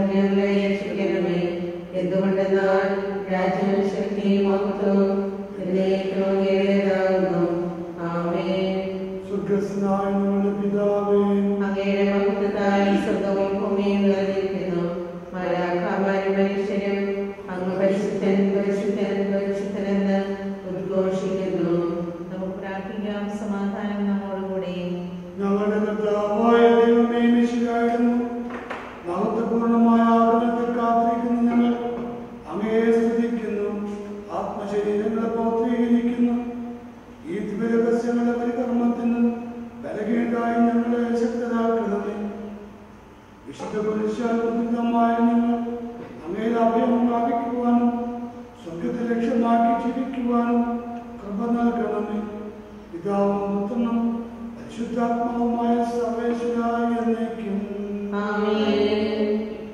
ഞങ്ങളെ രക്ഷിക്കണമേ എന്തുകൊണ്ടെന്നാൽ രാജ്യവും ശക്തിയും മഹത്വവും എന്നേക്കും അങ്ങയുടേതാകുന്നു ആമേൻ സ്വർഗസ്നായ ഞങ്ങളുടെ പിതാവേ അങ്ങയുടെ മഹത്വത്താൽ സ്വർഗവും ഭൂമിയും നിറഞ്ഞിരിക്കുന്നു മലാഖാമാരും മനുഷ്യരും അങ്ങ് പരിശുദ്ധൻ പരിശുദ്ധൻ പരിശുദ്ധനെന്ന് ഉദ്ഘോഷിക്കുന്നു നമുക്ക് പ്രാർത്ഥിക്കാം സമാധാനം നമ്മോടുകൂടെ ഞങ്ങളുടെ കർത്താവായ ദൈവമേ മിശിഹായിരുന്നു മഹത്വപൂർണമായ ആഗ്രഹത്തിൽ കാത്തിരിക്കുന്ന ഞങ്ങൾ അങ്ങയെ സ്തുതിക്കുന്നു ആത്മശരീരങ്ങളെ പൗത്രീകരിക്കുന്നു ഈ ദിവരഹസ്യങ്ങളുടെ പരികർമ്മത്തിന് ബലഹീനരായി ഞങ്ങളെ ശക്തരാക്കണമേ വിശുദ്ധ പുരുഷാത്മകമായ ഞങ്ങൾ അങ്ങയിൽ അഭയം പ്രാപിക്കുവാനും സ്വർഗത്തെ ലക്ഷ്യമാക്കി ജീവിക്കുവാനും കൃപ നൽകണമേ പിതാവും പുത്രനും പരിശുദ്ധാത്മാവുമായ സർവേശ്വരായ എന്നേക്കും ആമേൻ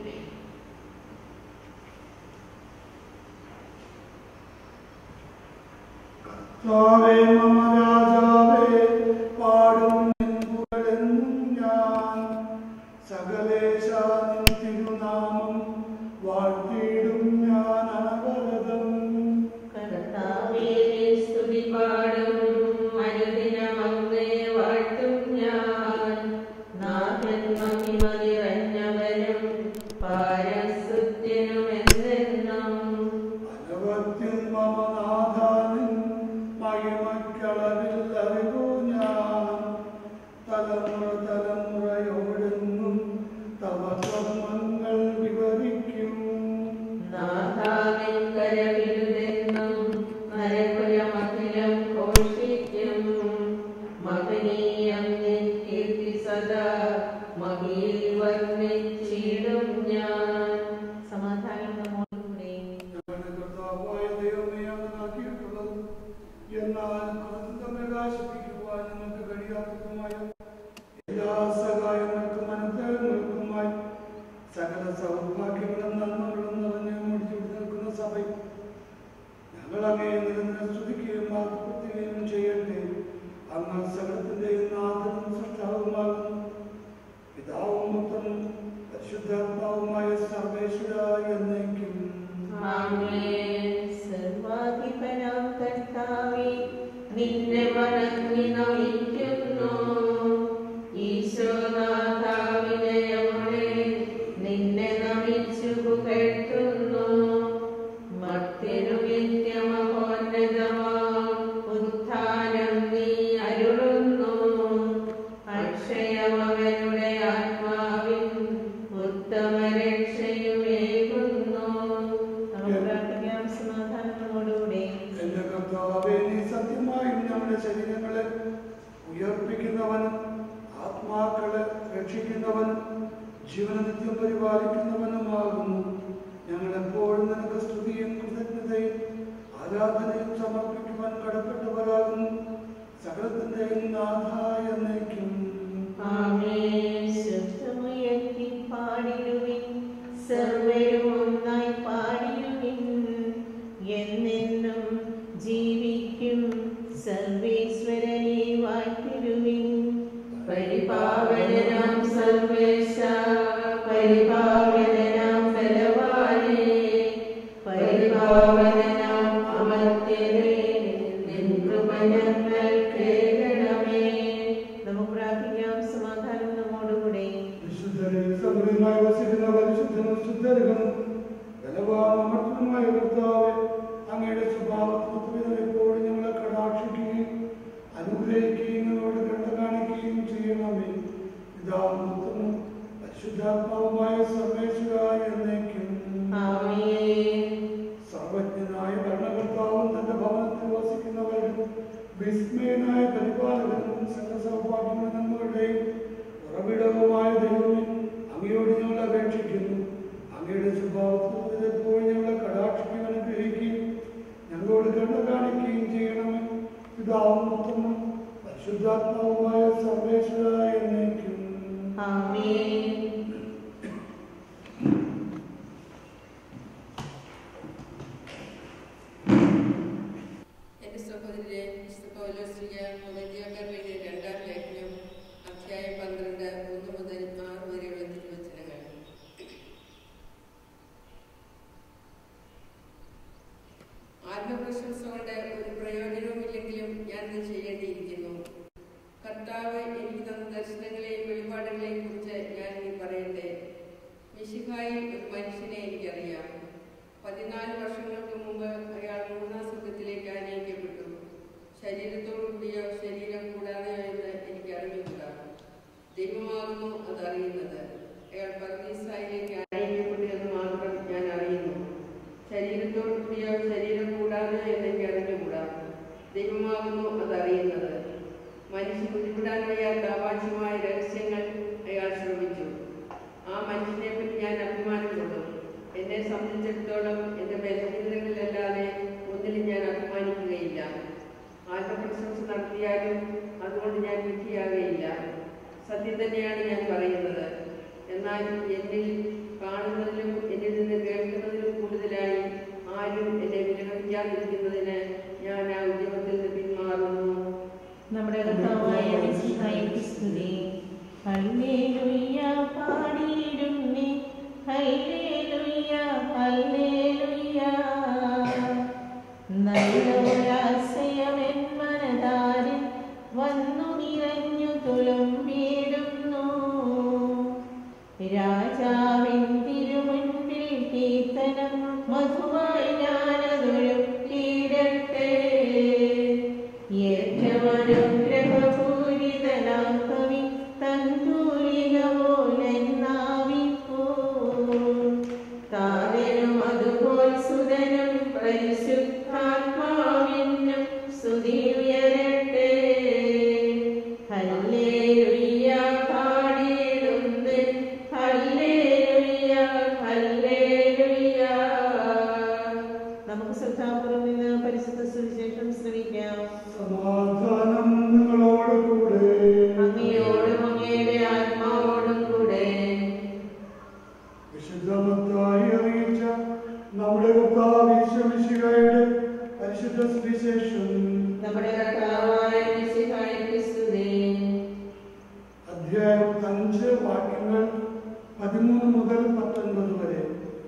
കർത്താവേ മമ രാജാവേ പാടും നിൻ പുകഴെന്നും ഞാൻ സകലേശ നിൻ തിരുനാമം വാഴ്ത്തിയിടും ഞാൻ അനവരതം കർത്താവേ സ്തുതി പാടും അനുദിനം അങ്ങേ വാഴ്ത്തും ഞാൻ നാഥൻ മഹിമ നിറഞ്ഞവനും പാരസ്തുത്യനും എന്നെന്നും അനവധ്യൻ മമ നാഥാനിൻ മഹിമക്കളവിൽ അറിവു ഞാൻ തലമുറ തലമുറയോടെന്നും തവ കർമ്മങ്ങൾ വിവരിക്കും നാഥാവിൻ കരവിരുതെന്നും നരകുലമഖിലം ഘോഷിക്കും മഹനീയം നിൻ കീർത്തി സദാ മഹിയിൽ വർണ്ണിച്ചിടും ഞാൻ സമാധാനം നമ്മോടുകൂടെ ഞങ്ങളുടെ കർത്താവായ ദൈവമേ അങ്ങ് നൽകിയിട്ടുള്ളത് എന്നാൽ കുറച്ച് തമ്മിൽ പ്രകാശിപ്പിക്കുവാൻ നിങ്ങൾക്ക് കഴിയാത്തതുമായ എല്ലാ സഹായങ്ങൾക്കും അനുഗ്രഹങ്ങൾക്കുമായി സകല സൗഭാഗ്യങ്ങളും നന്മകളും നിറഞ്ഞു മുടിച്ചു നിൽക്കുന്ന സഭയിൽ ഞങ്ങൾ അങ്ങയെ നിരന്തരം സ്തുതിക്കുകയും മാതൃപ്പെടുത്തുകയും ചെയ്യട്ടെ അങ്ങ് സകലത്തിന്റെയും നാഥനും സൃഷ്ടാവുമാകുന്നു പിതാവും പുത്രനും പരിശുദ്ധാത്മാവുമായ സർവേശ്വരായ എന്നേക്കും ആമേൻ സർവാധിപനാം കർത്താവേ നിന്നെ വണങ്ങി നമിക്കുന്നു ഈശോനാഥാവിനയമോടെ നിന്നെ നമിച്ചു പുകഴ്ത്തുന്നു മർത്യനു നിത്യമഹോന്നതമാം ഉത്ഥാനം നീ അരുളുന്നു അക്ഷയമവരുടെ ആത്മാവിൻ ഉത്തമ രക്ഷയുമേകുന്നു നമുക്ക് പ്രാർത്ഥിക്കാം സമാധാനത്തോടുകൂടി എന്റെ കർത്താവേ നീ സത്യമായും നമ്മുടെ ശരീരങ്ങളെ ഉയർപ്പിക്കുന്നവനും ആത്മാക്കളെ രക്ഷിക്കുന്നവനും ജീവനനിത്യം പരിപാലിക്കുന്നവനുമാകുന്നു ഞങ്ങൾ എപ്പോഴും നിനക്ക് സ്തുതിയും കൃതജ്ഞതയും ആരാധനയും സമർപ്പിക്കുവാൻ കടപ്പെട്ടവരാകുന്നു സകലത്തിന്റെയും നാഥായ എന്നേക്കും ആമേൻ ശബ്ദമുയർത്തി പാടിടുവിൻ സർവരും ഒന്നായി പാടിടുവിൻ എന്നെന്നും ജീവിക്കും സർവേശ്വരനെ വാഴ്ത്തിടുവിൻ പരിപാവനനാം സർവേശ പരിപാവനനാം ബലവാനേ പരിപാവനനാം അമർത്യനേ നിൻ കൃപ ഞങ്ങൾ കേൾക്കണമേ നമുക്ക് പ്രാർത്ഥിക്കാം സമാധാനം നമ്മോടുകൂടെ വിശുദ്ധരിൽ സമൃദ്ധമായി വസിക്കുന്ന പരിശുദ്ധനും ശുദ്ധരും ബലവാനമർത്തനുമായ കർത്താവെ അങ്ങയുടെ സ്വഭാവത്തിൽ എപ്പോഴും ഞങ്ങളെ കടാക്ഷിക്കുകയും അനുഗ്രഹിക്കുകയും ഞങ്ങളോട് കണ്ട കാണിക്കുകയും ചെയ്യണമേ പിതാവും പുത്രനും പരിശുദ്ധാത്മാവുമായ സർവേശ്വരായ എന്നേക്കും ആമേൻ സർവജ്ഞനായ ഭരണകർത്താവും തന്റെ ഭവനത്തിൽ വസിക്കുന്നവരും വിസ്മയനായ പരിപാലകനും സകല സൗഭാഗ്യങ്ങളും നന്മകളുടെയും ഉറവിടവുമായ ദൈവമേ അങ്ങയോട് ഞങ്ങൾ അപേക്ഷിക്കുന്നു അങ്ങയുടെ സ്വഭാവ ആത്മപ്രശംസ കൊണ്ട് ഒരു പ്രയോജനവുമില്ലെങ്കിലും ഞാൻ ഇത് ചെയ്യേണ്ടിയിരിക്കുന്നു കർത്താവ് എനിക്ക് തന്ന ദർശനങ്ങളെയും വെളിപാടുകളെയും കുറിച്ച് ഞാൻ ഇനി പറയട്ടെ മിശിഹായിൽ ഒരു മനുഷ്യനെ എനിക്കറിയാം പതിനാല് വർഷങ്ങൾക്ക് മുമ്പ് അയാൾ മൂന്നാം സുഖത്തിലേക്ക് ആനയിക്കപ്പെട്ടു ശരീരത്തോടു കൂടിയോ ശരീരം കൂടാതെയോ എന്ന് എനിക്ക് അറിഞ്ഞുകൂടാ ദൈവമാകുന്നു അതറിയുന്നത് അയാൾ പർദീസായിലേക്ക് ആനയിക്കപ്പെട്ടു എന്ന് മാത്രം ഞാൻ അറിയുന്നു ശരീരത്തോടു കൂടിയോ ശരീരം കൂടാതെയോ എന്ന് എനിക്ക് അറിഞ്ഞുകൂടാ ദൈവമാകുന്നു അതറിയുന്നത് മനുഷ്യൻ ഉരുവിടാൻ വയ്യാത്ത അവാച്യമായ രഹസ്യങ്ങൾ അയാൾ ശ്രമിച്ചു ആ മനുഷ്യനെ പറ്റി ഞാൻ അഭിമാനം കൊള്ളും എന്നെ സംബന്ധിച്ചിടത്തോളം എൻ്റെ ബലഹീനതകളിലല്ലാതെ ഒന്നിലും ഞാൻ അഭിമാനിക്കുകയില്ല ആത്മപ്രശംസ നടത്തിയാലും അതുകൊണ്ട് ഞാൻ വിധിയാകുകയില്ല സത്യം തന്നെയാണ് ഞാൻ പറയുന്നത് എന്നാൽ എന്നിൽ കാണുന്നതിലും എന്നിൽ നിന്ന് കേൾക്കുന്നതിലും കൂടുതലായി ആരും എന്നെ വിലമതിക്കാതിരിക്കുന്നതിന് ഞാൻ ആ ഉദ്യമത്തിൽ നിന്ന് പിന്മാറുന്നു നമ്മുടെ കർത്താവായ മിശിഹായ്ക്ക് സ്തുതി. ഹല്ലേലൂയ പാടിയിടുന്നേ. ഹല്ലേലൂയ, ഹല്ലേലൂയ. നല്ലൊരാശയമെൻ മനതാരിൽ വന്നു നിറഞ്ഞു തുളുമ്പിടുന്നു. രാജാവിൻ തിരുമുൻപിൽ കീർത്തനം മധുവായി ഞാനതൊരു കീടട്ടെ ഏറ്റമനുഗ്രഹപൂരിതനാം കവി തന്തൂലിക പോലെന്നാവിപ്പോ താരനും അതുപോൽ സുതനും പരിശുദ്ധാത്മാവിനും സ്തുതി ഉയരട്ടെ ഹല്ലേലൂയ പാടിയിടുന്നു ഹല്ലേലൂയ ഹല്ലേലൂയ നമുക്ക് ശ്രദ്ധാപൂർവം നിന്ന് പരിശുദ്ധ സുവിശേഷം ശ്രമിക്കാം സമാധാനം നിങ്ങളോട് കൂടെ അങ്ങയോടും അങ്ങയുടെ ആത്മാവോടും കൂടെ വിശുദ്ധമത്തായി അറിയിച്ച നമ്മുടെ കർത്താവ് ഈശ്വമിശിഹായുടെ പരിശുദ്ധ സുവിശേഷം നമ്മുടെ കർത്താവായ മിശിഹായ്ക്ക് സ്തുതി അധ്യായം അഞ്ച് വാക്യങ്ങൾ പതിമൂന്ന് മുതൽ പത്തൊൻപത് വരെ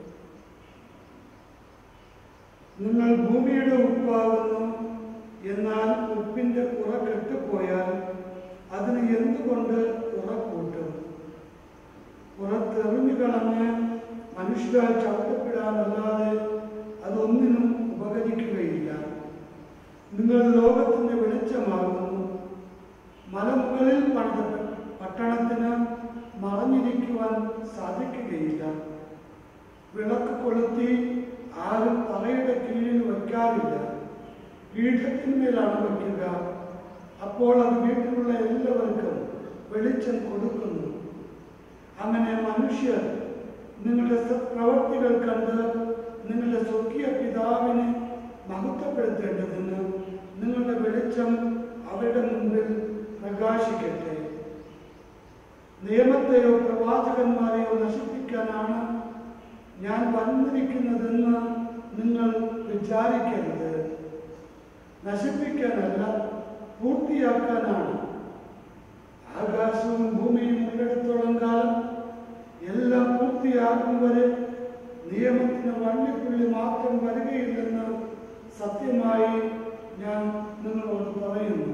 നിങ്ങൾ ഭൂമിയുടെ ഉപ്പാകുന്നു എന്നാൽ ഉപ്പിന്റെ ഉറ കെട്ടുപോയാൽ അതിന് എന്തുകൊണ്ട് ഉറ കൂട്ടും പുറത്തെറിഞ്ഞു കളഞ്ഞ് മനുഷ്യരാൽ ചവിട്ടപ്പെടാനല്ലാതെ അതൊന്നിനും ഉപകരിക്കുകയില്ല നിങ്ങൾ ലോകത്തിന്റെ വെളിച്ചമാകുന്നു മലമുകളിൽ പണിത പട്ടണത്തിന് മറഞ്ഞിരിക്കുവാൻ സാധിക്കുകയില്ല വിളക്ക് കൊളുത്തി ആരും തലയുടെ കീഴിൽ വയ്ക്കാറില്ല പീഠത്തിന്മേലാണ് വയ്ക്കുക അപ്പോൾ അത് വീട്ടിലുള്ള എല്ലാവർക്കും വെളിച്ചം കൊടുക്കുന്നു അങ്ങനെ മനുഷ്യർ നിങ്ങളുടെ സത്പ്രവർത്തികൾ കണ്ട് നിങ്ങളുടെ സ്വർഗീയ പിതാവിനെ മഹത്വപ്പെടുത്തേണ്ടതിന് നിങ്ങളുടെ വെളിച്ചം അവരുടെ മുമ്പിൽ പ്രകാശിക്കട്ടെ നിയമത്തെയോ പ്രവാചകന്മാരെയോ നശിപ്പിക്കാനാണ് ഞാൻ വന്നിരിക്കുന്നതെന്ന് നിങ്ങൾ വിചാരിക്കരുത് നശിപ്പിക്കാനല്ല പൂർത്തിയാക്കാനാണ് ആകാശവും ഭൂമിയും ഉള്ളിടത്തോളം കാലം എല്ലാം പൂർത്തിയാക്കും വരെ നിയമത്തിന് വള്ളിപ്പുള്ളി മാത്രം വരികയില്ലെന്ന് സത്യമായി ഞാൻ നിങ്ങളോട് പറയുന്നു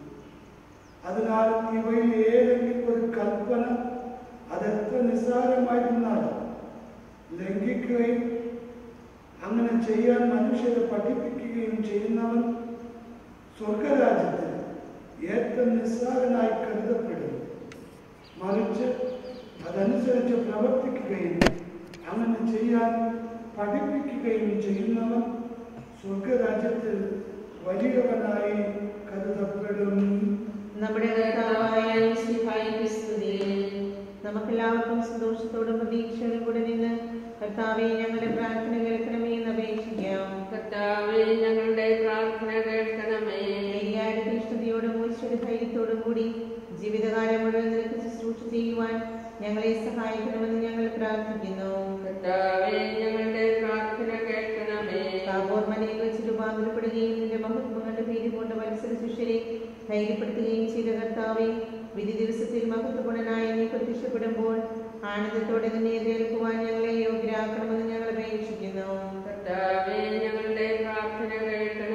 അതിനാൽ ഇവയിൽ ഏതെങ്കിലും ഒരു കൽപ്പന അതെത്ര നിസ്സാരമായിരുന്നാലും ലംഘിക്കുകയും അങ്ങനെ ചെയ്യാൻ മനുഷ്യരെ പഠിപ്പിക്കുകയും ചെയ്യുന്നവൻ സ്വർഗരാജ്യത്തിൽ ഏറ്റവും നിസ്സാരനായി കരുതപ്പെടും മറിച്ച് അതനുസരിച്ച് പ്രവർത്തിക്കുകയും അങ്ങനെ ചെയ്യാൻ പഠിപ്പിക്കുകയും ചെയ്യുന്നവൻ സ്വർഗരാജ്യത്തിൽ വലിയവനായി കരുതപ്പെടും നമ്മുടെ കർത്താവായ മിശിഹായ്ക്ക് സ്തുതി നമുക്കെല്ലാവർക്കും സന്തോഷത്തോടും പ്രതീക്ഷയോടും കൂടെ നിന്ന് കർത്താവെ ഞങ്ങളുടെ പ്രാർത്ഥന കേൾക്കണമേ എന്ന് അപേക്ഷിക്കാം കർത്താവേ ഞങ്ങളുടെ പ്രാർത്ഥന കേൾക്കണമേ ശരിയായ തീഷ്ണതയോടും ഈശ്വര ധൈര്യത്തോടും കൂടി ജീവിതകാലം മുഴുവൻ നിനക്ക് ശുശ്രൂഷ ചെയ്യുവാൻ ഞങ്ങളെ സഹായിക്കണമെന്ന് ഞങ്ങൾ പ്രാർത്ഥിക്കുന്നു കർത്താവേ ഞങ്ങളുടെ പ്രാർത്ഥന കേൾക്കണമേ താപോർ മനയിൽ വെച്ച് രൂപാന്തരപ്പെടുകയും നിന്റെ മഹത്വങ്ങളുടെ പേര് കൊണ്ട് മത്സര ശിഷ്യരെ ധൈര്യപ്പെടുത്തുകയും ചെയ്ത കർത്താവെ വിധി ദിവസത്തിൽ മഹത്വഗുണനായി നീ പ്രത്യക്ഷപ്പെടുമ്പോൾ ആനന്ദത്തോടെ നിന്നെ എതിരേൽക്കുവാൻ ഞങ്ങളെ യോഗ്യരാക്കണമെന്ന് ഞങ്ങൾ അപേക്ഷിക്കുന്നു കർത്താവേ ഞങ്ങളുടെ പ്രാർത്ഥന കേൾക്കണമേ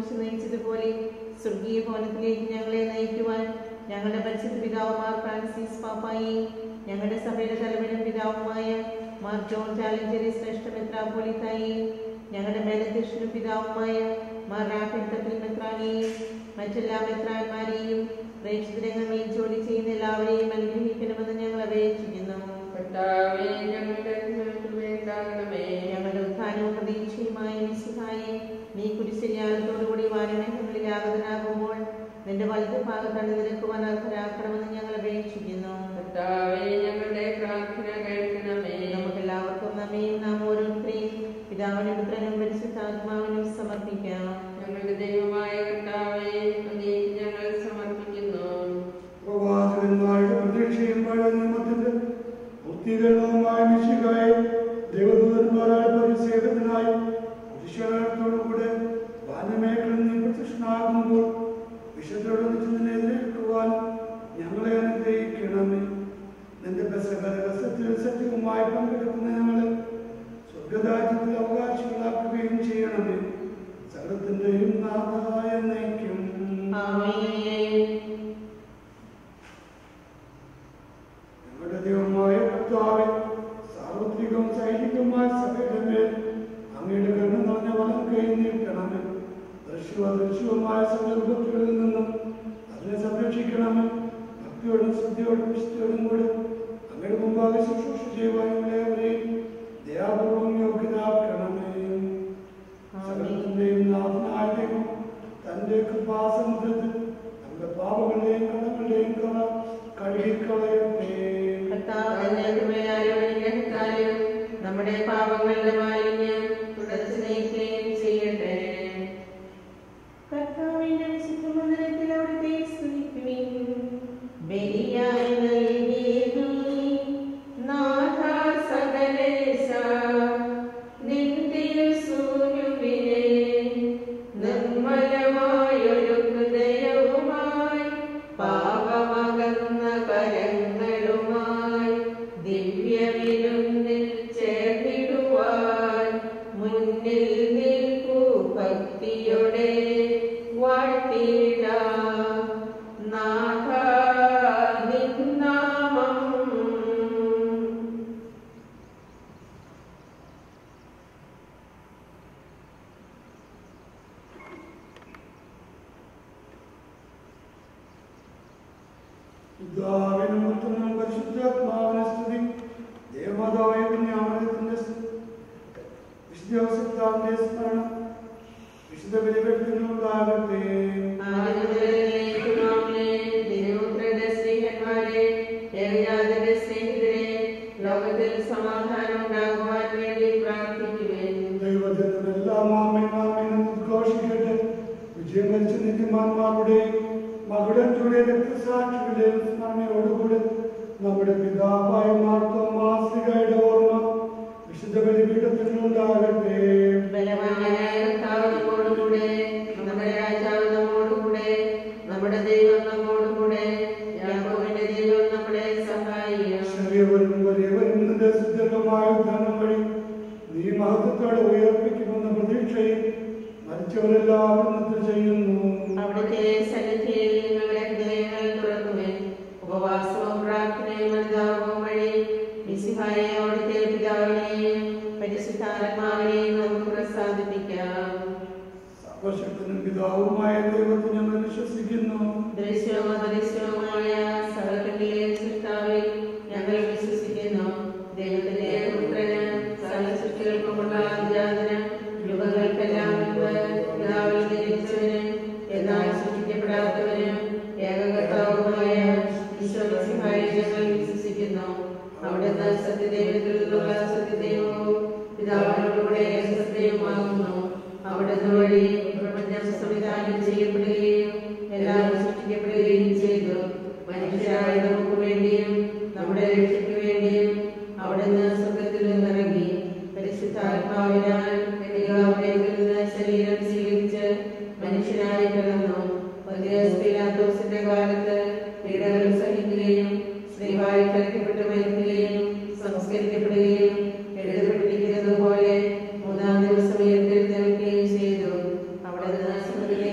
വിളിച്ചു നയിച്ചതുപോലെ സ്വർഗീയ ഭവനത്തിലേക്ക് ഞങ്ങളെ നയിക്കുവാൻ ഞങ്ങളുടെ പരിശുദ്ധ പിതാവുമാർ ഫ്രാൻസിസ് പാപ്പായി ഞങ്ങളുടെ സഭയുടെ തലവനും പിതാവുമായ മാർ ജോൺ ചാലഞ്ചറി ശ്രേഷ്ഠ മെത്രാപോലിത്തായി ഞങ്ങളുടെ മേലധ്യക്ഷനും പിതാവുമായ മാർ റാഫിൻ തത്തിൽ മെത്രാനെയും മറ്റെല്ലാ മെത്രാന്മാരെയും പ്രേക്ഷിതരംഗങ്ങളിൽ ജോലി ചെയ്യുന്ന എല്ലാവരെയും അനുഗ്രഹിക്കണമെന്ന് ഞങ്ങൾ അപേക്ഷിക്കുന്നു കർത്താവേ ഞങ്ങളുടെ വേണ്ടാകണമേ ഞങ്ങളുടെ ഉത്ഥാനവും പ്രതീക്ഷയുമായ മിശിഹായെ നീ കുരിശരിയാലത്തോടുകൂടി വാനമേഘങ്ങളിൽ ആഗതനാകുമ്പോൾ നിന്റെ വലത് ഭാഗത്താണ് നിരക്കുവാൻ അർഹരാക്കണമെന്ന് ഞങ്ങൾ അപേക്ഷിക്കുന്നു കർത്താവേ ഞങ്ങളുടെ പ്രാർത്ഥന കേൾക്കണമേ നമുക്കെല്ലാവർക്കും നമ്മയും നാം ഓരോരുത്തരെയും പിതാവിനും പുത്രനും പരിശുദ്ധാത്മാവിനും സമർപ്പിക്കാം ഞങ്ങളുടെ ദൈവമായ കർത്താവേ അങ്ങേക്ക് ഞങ്ങൾ സമർപ്പിക്കുന്നു പ്രവാചകന്മാരുടെ പ്രതീക്ഷയും പഴയ നിയമത്തിന്റെ പൂർത്തീകരണവുമായ മിശികായി ദേവദൂതന്മാരായ പരിസേവത്തിനായി പുരുഷത്തോടുകൂടെ വാനമേഖലയിൽ നീ പ്രത്യക്ഷനാകുമ്പോൾ വിശുദ്ധരോട് നിന്നെ എതിരേൽക്കുവാൻ ഞങ്ങളെ അനുഗ്രഹിക്കണമേ നിന്റെ രസത്തിൽ സത്യവുമായി പങ്കെടുക്കുന്ന ഞങ്ങളെ സ്വർഗരാജ്യത്തിൽ അവകാശങ്ങളാക്കുകയും ചെയ്യണമേ സകലത്തിന്റെയും നാഥായ നയിക്കും ആമേൻ ഞങ്ങളുടെ ദൈവമായ കർത്താവെ സാർവത്രികവും സൈനികവുമായ സഭയുടെ മേൽ അങ്ങയുടെ കരുണ നിറഞ്ഞ വലം കൈ നീട്ടണമേ ദൃശ്യവും അദൃശ്യവുമായ സകല വിപത്തുകളിൽ നിന്നും അതിനെ സംരക്ഷിക്കണമേ ഭക്തിയോടും ശ്രദ്ധയോടും വിശുദ്ധിയോടും കൂടി അങ്ങയുടെ മുമ്പാകെ ശുശ്രൂഷ ചെയ്യുവാൻ ഞങ്ങളെവരെയും ദയാപൂർവം യോഗ്യരാക്കണമേ സകലത്തിന്റെയും നാഥനായ ദൈവം തന്റെ കൃപാസമുദ്രത്തിൽ നമ്മുടെ പാപങ്ങളുടെയും കടങ്ങളുടെയും കറ കഴുകിക്കളയട്ടെ കർത്താവ് തന്നെ കൃപയാലും അനുഗ്രഹത്താലും നമ്മുടെ പാപങ്ങളുടെ മാലിന്യം തുടച്ചു നീക്കുകയും ചെയ്യട്ടെ കർത്താവിന്റെ വിശുദ്ധ മന്ദിരത്തിൽ അവിടുത്തെ സ്തുതിക്കുവിൻ ബലിയായി നൽകിയതു നാഥ സകലേശ നിൻ തിരുസൂര്യനെ നിർമ്മലമായൊരു ഹൃദയവുമായി പാപമകന്ന കരങ്ങളുമായി ദിവ്യവിരുന്നിൽ ചേർന്നിടുവാൻ മുന്നിൽ നിൽക്കൂ ഭക്തിയോടെ വാഴ്ത്തിടാം നാഥ നിന്നാമം പിതാവിനും പുത്രനും പരിശുദ്ധാത്മാവിനെ സ്തുതി ദേവമാതാവായ പുണ്യാമൃതത്തിന്റെ വിശുദ്ധ ഔസത്താവിന്റെ സ്മരണം വിശുദ്ധ ബലിപീഠത്തിനുണ്ടാകട്ടെ ലോകത്തിൽ സമാധാനം ഉണ്ടാകുവാൻ വേണ്ടി പ്രാർത്ഥിക്കുവേൻ ദൈവജനമെല്ലാം ആമേൻ ആമേൻ എന്ന് ഉദ്ഘോഷിക്കട്ടെ വിജയം വരിച്ച നീതിമാന്മാരുടെയും മകുടത്തിലൂടെ രക്തസാക്ഷികളുടെയും സ്മരണയോടുകൂടി നമ്മുടെ പിതാവായ മാർത്തോമാസികയുടെ ഓർമ്മ വിശുദ്ധ ബലിപീഠത്തിനുണ്ടാകട്ടെ ബലവാനായ കർത്താവ് നമ്മോടുകൂടെ നമ്മുടെ രാജാവ് നമ്മോടുകൂടെ നമ്മുടെ ദൈവം നമ്മോടുകൂടെ യാക്കോബിന്റെ ദൈവം നമ്മുടെ സഹായിയും ചെറിയവരും വലിയവരും നിന്റെ സുദീർഘമായ ഉദ്ധാനം വഴി നീ മഹത്വത്തോടെ ഉയർപ്പിക്കുമെന്ന പ്രതീക്ഷയിൽ മരിച്ചവരെല്ലാം ഇന്നത്തെ ചെയ്യുന്നു അവിടുത്തെ സന്നിധിയിൽ നിങ്ങളുടെ ഹൃദയങ്ങൾ തുറക്കുവേൻ ഉപവാസവും പ്രാർത്ഥനയും അനുതാപവും വഴി മിസിഹായെ അവിടുത്തെ പിതാവിനെയും പരിശുദ്ധാത്മാവിനെയും നമുക്ക് പ്രസാദിപ്പിക്കാം സർവശക്തനും പിതാവുമായ ദൈവത്തെ ഞങ്ങൾ വിശ്വസിക്കുന്നു ദൃശ്യവും അദൃശ്യവുമായ സകലത്തിലെ സൃഷ്ടാവിൽ ഞങ്ങൾ വിശ്വസിക്കുന്നു ദൈവത്തിന്റെ പുത്രന് സകല സൃഷ്ടികൾക്കുമുള്ള അതിജാതന് യുഗങ്ങൾക്കെല്ലാം മുൻപ് പിതാവിൽ ജനിച്ചവനും എന്നാൽ സൃഷ്ടിക്കപ്പെടാത്തവനും ഏകകർത്താവുമായ ഈശ്വരസിഹായി ഞങ്ങൾ വിശ്വസിക്കുന്നു അവിടുന്ന് സത്യദൈവത്തിൽ നിന്നുള്ള സത്യദൈവവും പിതാവിനോടുകൂടെ സത്യവുമാകുന്നു അവിടുന്ന് വഴി പ്രപഞ്ചം സംവിധാനം ചെയ്യപ്പെടുകയും എല്ലാം സൃഷ്ടിക്കപ്പെടുകയും ചെയ്തു മനുഷ്യരായ നമുക്ക് വേണ്ടിയും നമ്മുടെ രക്ഷയ്ക്ക് വേണ്ടിയും അവിടുന്ന് സ്വർഗത്തിൽ നിന്നിറങ്ങി പരിശുദ്ധാത്മാവിനാൽ കന്യകാമറിയത്തിൽ നിന്ന് ശരീരം സ്വീകരിച്ച് മനുഷ്യനായി പിറന്നു പതിനാത്തോസിന്റെ കാലത്ത് പീഡകൾ സഹിക്കുകയും സ്ത്രീവായി കലക്കപ്പെട്ട് മരിക്കുകയും സംസ്കരിക്കപ്പെടുകയും എഴുതപ്പെട്ടിരിക്കുന്നത് പോലെ മൂന്നാം ദിവസം ഉയർത്തെഴുന്നേൽക്കുകയും ചെയ്തു അവിടെ നിന്ന് സ്വർഗ്ഗത്തിലേക്ക്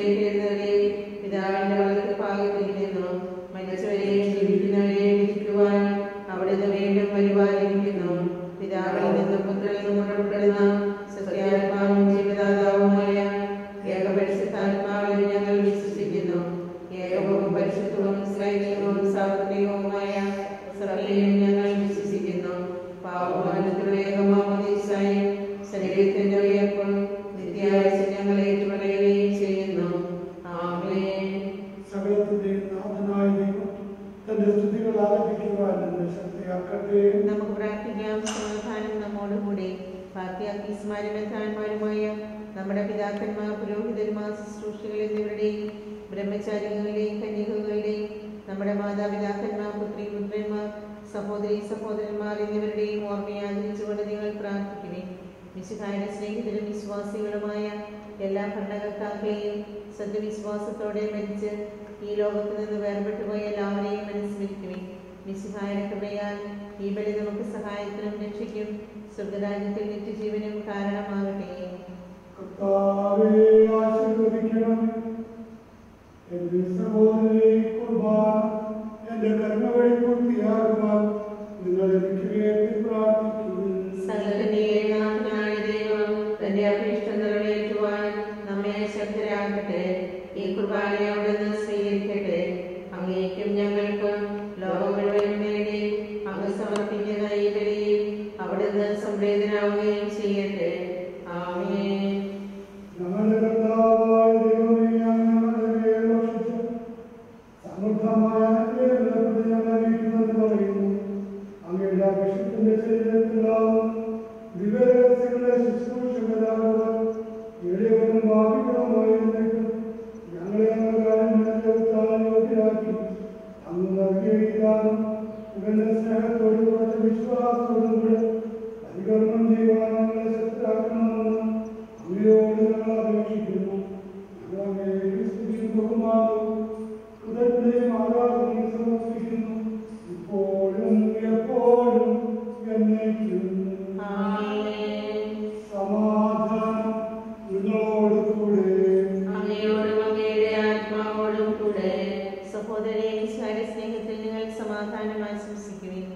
മാർഗീസ്മാരും മെത്രാന്മാരുമായ നമ്മുടെ പിതാക്കന്മാർ പുരോഹിതന്മാർ ശുശ്രൂഷകൾ എന്നിവരുടെയും ബ്രഹ്മചാരികളുടെയും കന്യകകളുടെയും നമ്മുടെ മാതാപിതാക്കന്മാർ പുത്രി പുത്രന്മാർ സഹോദരി സഹോദരന്മാർ എന്നിവരുടെയും ഓർമ്മയെ ആദരിച്ചുകൊണ്ട് നിങ്ങൾ പ്രാർത്ഥിക്കുവിൻ വിശുദ്ധായുടെ സ്നേഹിതരും വിശ്വാസികളുമായ എല്ലാ ഭരണകർത്താക്കളെയും സത്യവിശ്വാസത്തോടെ മരിച്ച് ഈ ലോകത്ത് നിന്ന് വേർപെട്ടു പോയ എല്ലാവരെയും അനുസ്മരിക്കുവിൻ വിശുദ്ധായുടെ കൃപയാൽ ഈ ബലി നമുക്ക് സഹായത്തിനും രക്ഷയ്ക്കും സ്വർഗരാജ്യത്തിൽ നിത്യജീവനും കാരണമാകട്ടെ കർത്താവേ ആശീർവദിക്കണം എന്റെ സഹോദരനെ കുർബാന എന്റെ കർമ്മ വഴി പൂർത്തിയാകുവാൻ നിങ്ങൾ എനിക്ക് വേണ്ടി പ്രാർത്ഥിക്കുന്നു സകലത്തിന്റെയും നാഥനായ ദൈവം തന്റെ അഭീഷ്ട നിറവേറ്റുവാൻ നമ്മെ ശക്തരാക്കട്ടെ ഈ കുർബാനയെ അവിടുന്ന് സ്വീകരിക്കട്ടെ അങ്ങേക്കും ഞങ്ങൾക്കും ലോകം മുഴുവൻ വേണ്ടി അങ്ങ് സമർപ്പിക്കുന്ന ഈ ബലിയിൽ അവിടുന്ന് സംവേദനാവുകയും ചെയ്യട്ടെ ആമേൻ ഞങ്ങളുടെ കർത്താവായ ദൈവമേ അങ്ങ് ഞങ്ങളുടെ മേൽ വർഷിച്ച സമൃദ്ധമായ അനുഗ്രഹങ്ങളെ ഞങ്ങൾ അറിയിക്കുമെന്ന് പറയുന്നു അങ്ങയുടെ അഭിഷേകത്തിന്റെ ശരീരത്തിലാവും ദിവരഹസ്യങ്ങളെ ശുശ്രൂഷകരാകുവാൻ എളിയവനും ഭാവികളുമായിരുന്നിട്ടും ഞങ്ങളെ അങ്ങ് കാര്യങ്ങളെത്താൻ യോഗ്യരാക്കി അങ്ങ് നൽകിയ വിധാനം ഇവന്റെ സ്നേഹത്തോടും കുറച്ച വിശ്വാസത്തോടും കൂടെ പരികർമ്മം ചെയ്യുവാൻ ഞങ്ങളെ ശക്തരാക്കണമെന്ന് അങ്ങയോട് ഞങ്ങൾ അപേക്ഷിക്കുന്നു ഞങ്ങൾ അങ്ങയെ ക്രിസ്തുവിൻ ബഹുമാനവും ഹൃദയത്തെയും ആരാധനയും സമർപ്പിക്കുന്നു ഇപ്പോഴും എപ്പോഴും എന്നേക്കും ആമേൻ സമാധാനം നിങ്ങളോട് കൂടെ അങ്ങയോടും അങ്ങയുടെ ആത്മാവോടും കൂടെ സഹോദരനെ ഈശോയുടെ സ്നേഹത്തിൽ നിങ്ങൾ സമാധാനം ആശംസിക്കുവിൻ